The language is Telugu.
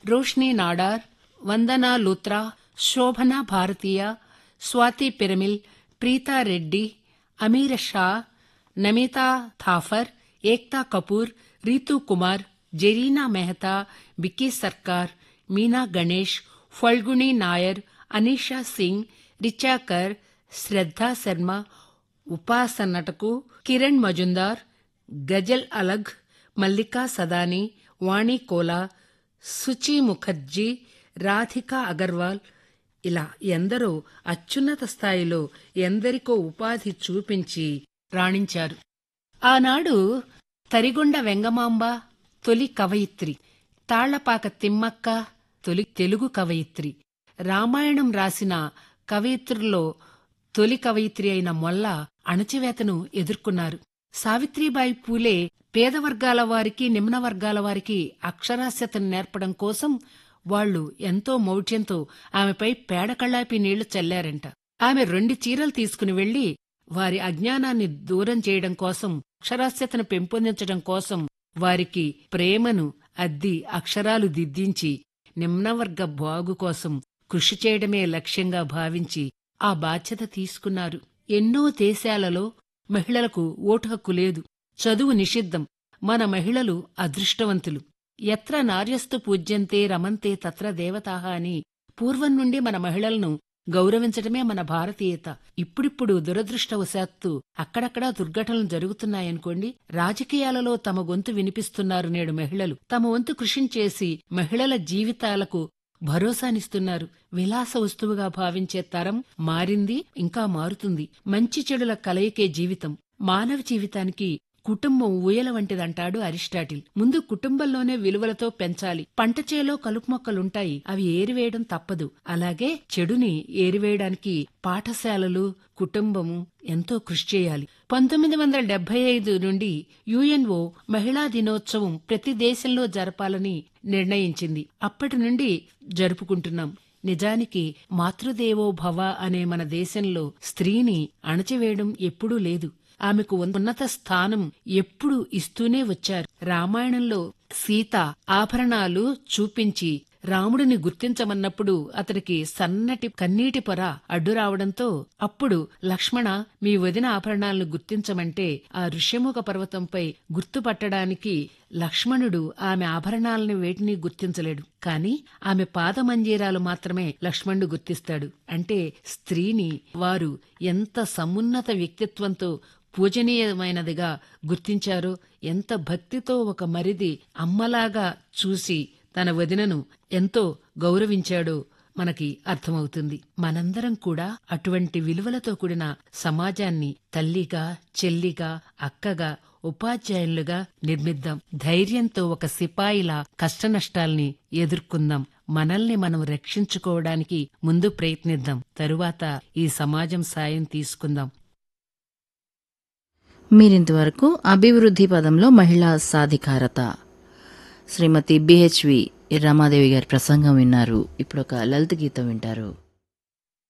రోష్ని నాడార్ వందనా లూత్రా శోభన భారతీయ స్వాతి పిరమిల్ ప్రీతా రెడ్డి అమీర షా నమితా థాఫర్ ఏక్తా కపూర్ రీతూ కుమార్ జెరీనా మెహతా బిక్కీ సర్కార్ మీనా గణేష్ ఫల్గుణి నాయర్ అనీషా సింగ్ రిచాకర్ శ్రద్ధా శర్మ ఉపాసనటకు కిరణ్ మజుందార్ గజల్ అలగ్ మల్లికా సదాని వాణి కోలా సుచి ముఖర్జీ రాధికా అగర్వాల్ ఇలా ఎందరో అత్యున్నత స్థాయిలో ఎందరికో ఉపాధి చూపించి రాణించారు ఆనాడు తరిగొండ వెంగమాంబ తొలి కవయిత్రి తాళ్లపాక తిమ్మక్క తొలి తెలుగు కవయిత్రి రామాయణం రాసిన కవయిత్రుల్లో తొలి కవయిత్రి అయిన మొల్ల అణచివేతను ఎదుర్కొన్నారు సావిత్రిబాయి పూలే పేద వర్గాల వారికి నిమ్న వర్గాల వారికి అక్షరాస్యతను నేర్పడం కోసం వాళ్లు ఎంతో మౌఢ్యంతో ఆమెపై పేడకళ్ళాపి నీళ్లు చల్లారంట ఆమె రెండు చీరలు తీసుకుని వెళ్లి వారి అజ్ఞానాన్ని దూరం చేయడం కోసం అక్షరాస్యతను పెంపొందించడం కోసం వారికి ప్రేమను అద్ది అక్షరాలు దిద్దించి నిమ్నవర్గ బాగు కోసం కృషి చేయడమే లక్ష్యంగా భావించి ఆ బాధ్యత తీసుకున్నారు ఎన్నో దేశాలలో మహిళలకు ఓటు హక్కు లేదు చదువు నిషిద్ధం మన మహిళలు అదృష్టవంతులు ఎత్ర నార్యస్తు పూజ్యంతే రమంతే తత్ర దేవతాహ అని పూర్వం నుండి మన మహిళలను గౌరవించటమే మన భారతీయత ఇప్పుడిప్పుడు దురదృష్టవశాత్తు అక్కడక్కడా దుర్ఘటనలు జరుగుతున్నాయనుకోండి రాజకీయాలలో తమ గొంతు వినిపిస్తున్నారు నేడు మహిళలు తమ వంతు కృషిని చేసి మహిళల జీవితాలకు భరోసానిస్తున్నారు విలాస వస్తువుగా భావించే తరం మారింది ఇంకా మారుతుంది మంచి చెడుల కలయికే జీవితం మానవ జీవితానికి కుటుంబం ఊయల వంటిదంటాడు అరిస్టాటిల్ ముందు కుటుంబంలోనే విలువలతో పెంచాలి పంట చేలో కలుపు మొక్కలుంటాయి అవి ఏరివేయడం తప్పదు అలాగే చెడుని ఏరివేయడానికి పాఠశాలలు కుటుంబము ఎంతో కృషి చేయాలి పంతొమ్మిది వందల డెబ్బై ఐదు నుండి యుఎన్ఓ మహిళా దినోత్సవం ప్రతి దేశంలో జరపాలని నిర్ణయించింది అప్పటి నుండి జరుపుకుంటున్నాం నిజానికి మాతృదేవో భవ అనే మన దేశంలో స్త్రీని అణచివేయడం ఎప్పుడూ లేదు ఆమెకు ఉన్నత స్థానం ఎప్పుడు ఇస్తూనే వచ్చారు రామాయణంలో సీత ఆభరణాలు చూపించి రాముడిని గుర్తించమన్నప్పుడు అతనికి సన్నటి కన్నీటి పొర అడ్డు రావడంతో అప్పుడు లక్ష్మణ మీ వదిన ఆభరణాలను గుర్తించమంటే ఆ ఋష్యముఖ పర్వతంపై గుర్తుపట్టడానికి లక్ష్మణుడు ఆమె ఆభరణాలను వేటిని గుర్తించలేడు కాని ఆమె పాదమంజీరాలు మాత్రమే లక్ష్మణుడు గుర్తిస్తాడు అంటే స్త్రీని వారు ఎంత సమున్నత వ్యక్తిత్వంతో పూజనీయమైనదిగా గుర్తించారో ఎంత భక్తితో ఒక మరిది అమ్మలాగా చూసి తన వదినను ఎంతో గౌరవించాడో మనకి అర్థమవుతుంది మనందరం కూడా అటువంటి విలువలతో కూడిన సమాజాన్ని తల్లిగా చెల్లిగా అక్కగా ఉపాధ్యాయులుగా నిర్మిద్దాం ధైర్యంతో ఒక సిపాయిలా కష్టనష్టాల్ని ఎదుర్కొందాం మనల్ని మనం రక్షించుకోవడానికి ముందు ప్రయత్నిద్దాం తరువాత ఈ సమాజం సాయం తీసుకుందాం మీరింతవరకు అభివృద్ధి పదంలో మహిళా సాధికారత శ్రీమతి బిహెచ్వి రమాదేవి గారి ప్రసంగం విన్నారు ఇప్పుడు ఒక లలిత గీతం వింటారు